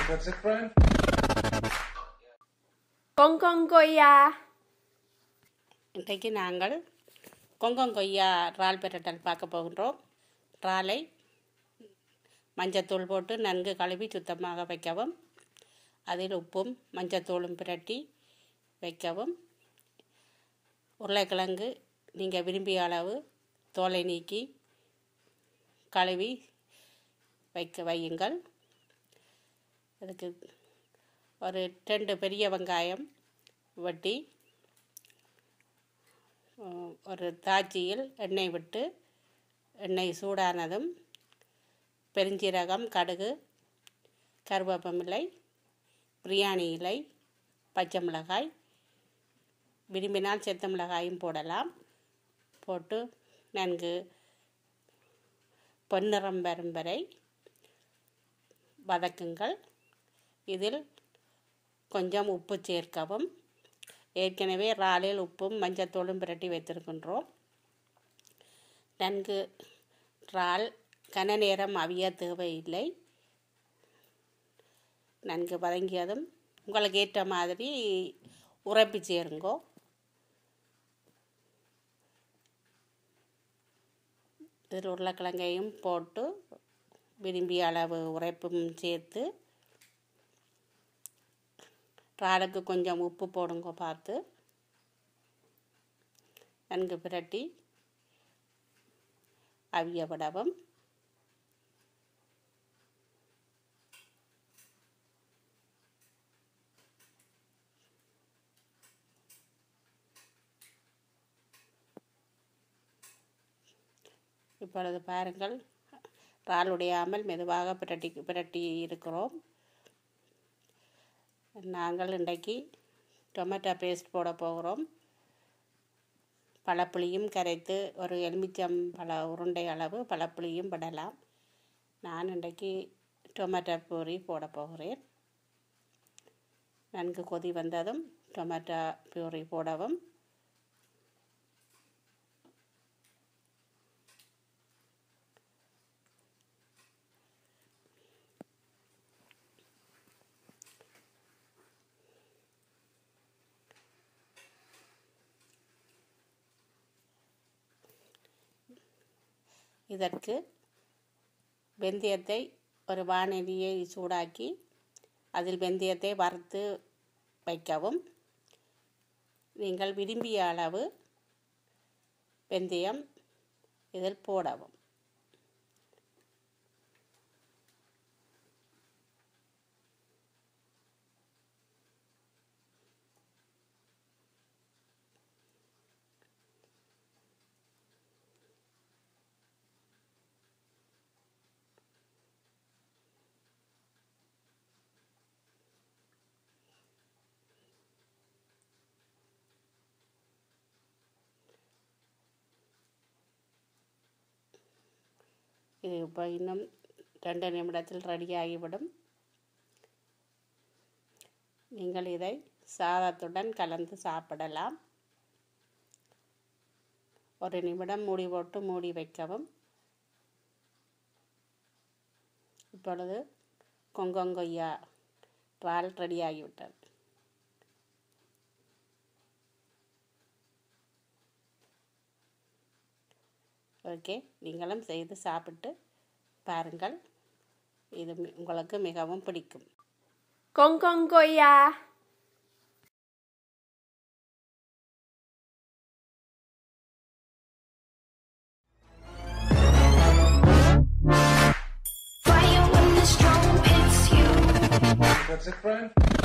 That's it, Brian? Con con கொய்யா இன்றைக்கு நாங்கள் கொங்கம் கொய்யா இறால் பிரட்டல் பார்க்க போகின்றோம் இறாலை மஞ்சத்தூள் போட்டு நன்கு கழுவி சுத்தமாக வைக்கவும் அதில் உப்பும் மஞ்சத்தூளும் பிரட்டி வைக்கவும் உருளைக்கிழங்கு நீங்கள் விரும்பிய அளவு தோலை நீக்கி கழுவி வைக்க வையுங்கள் அதுக்கு ஒரு ரெண்டு பெரிய வெங்காயம் வெட்டி உம், ஒரு தாச்சியில் எண்ணெய் விட்டு எண்ணெய் சூடானதும் பெருஞ்சீரகம் கடுகு கருவேப்பமில்லை பிரியாணி இலை பச்சை மிளகாய் விரும்பினால் செத்த மிளகாயும் போடலாம் போட்டு நன்கு பொன்னிறம் வரும் வரை வதக்குங்கள் இதில் கொஞ்சம் உப்பு சேர்க்கவும் ஏற்கனவே இறாலில் உப்பும் மஞ்சத்தூளும் பிரட்டி வைத்திருக்கின்றோம் நன்கு இறால் கன நேரம் அவிய தேவையில்லை நன்கு வதங்கியதும் உங்களுக்கு ஏற்ற மாதிரி உரைப்பி சேருங்கோ இதில் உருளைக்கிழங்கையும் போட்டு விரும்பிய அளவு உரைப்பும் சேர்த்து இறாலுக்கு கொஞ்சம் உப்பு போடுங்க பார்த்து நன்கு பிரட்டி அவிய விடவும் இப்பொழுது பாருங்கள் இறால் உடையாமல் மெதுவாக பிரட்டி பிரட்டி இருக்கிறோம் நாங்கள் இன்றைக்கு டொமேட்டோ பேஸ்ட் போட போகிறோம் பழப்புளியும் கரைத்து ஒரு எலுமிச்சம் பழ உருண்டை அளவு பழப்புளியும் படலாம் நான் இன்றைக்கு டொமேட்டோ பூரி போட போகிறேன் நன்கு கொதி வந்ததும் டொமேட்டோ பியூரி போடவும் இதற்கு வெந்தயத்தை ஒரு வானொலியை சூடாக்கி அதில் வெந்தயத்தை வறுத்து வைக்கவும் நீங்கள் விரும்பிய அளவு வெந்தயம் இதில் போடவும் இது இப்போ இன்னும் ரெண்டு நிமிடத்தில் ரெடியாகிவிடும் நீங்கள் இதை சாதத்துடன் கலந்து சாப்பிடலாம் ஒரு நிமிடம் மூடி போட்டு மூடி வைக்கவும் இப்பொழுது கொங்கொங்கொய்யா இறால் ரெடியாகிவிட்டது ஓகே நீங்களும் செய்து சாப்பிட்டு பாருங்கள் இது மி- உங்களுக்கு மிகவும் பிடிக்கும் con con கொய்யா Fire when the strong hits you. That's it, Brian?